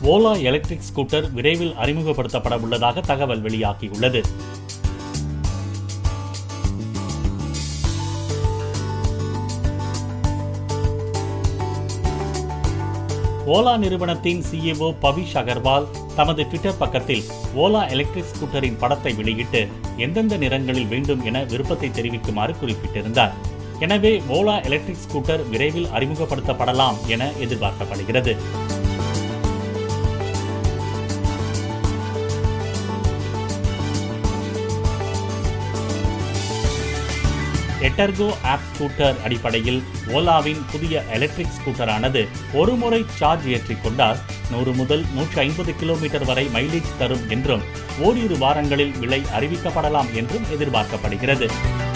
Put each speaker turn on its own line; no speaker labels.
Ola electric scooter விரைவில் அறிமுகப்படுத்தப்பட உள்ளதாக தகவல் வெளியாகியுள்ளது ஓலா நிறுவனத்தின் சிஇஓ பவிஷ் அகர்வால் தமது ட்விட்டர் பக்கத்தில் ஓலா எலக்ட்ரிக் ஸ்கூட்டரின் படத்தை வெளியிட்டு எந்தெந்த நிறங்களில் வேண்டும் என விருப்பத்தை தெரிவிக்குமாறு குறிப்பிட்டிருந்தார் எனவே ஓலா எலக்ட்ரிக் ஸ்கூட்டர் விரைவில் அறிமுகப்படுத்தப்படலாம் என எதிர்பார்க்கப்படுகிறது எட்டர்கோ ஆப் ஸ்கூட்டர் அடிப்படையில் ஓலாவின் புதிய எலக்ட்ரிக் ஸ்கூட்டரானது ஒருமுறை சார்ஜ் ஏற்றிக்கொண்டால் நூறு முதல் நூற்றி ஐம்பது கிலோமீட்டர் வரை மைலேஜ் தரும் என்றும் ஓரிரு வாரங்களில் விலை அறிவிக்கப்படலாம் என்றும் எதிர்பார்க்கப்படுகிறது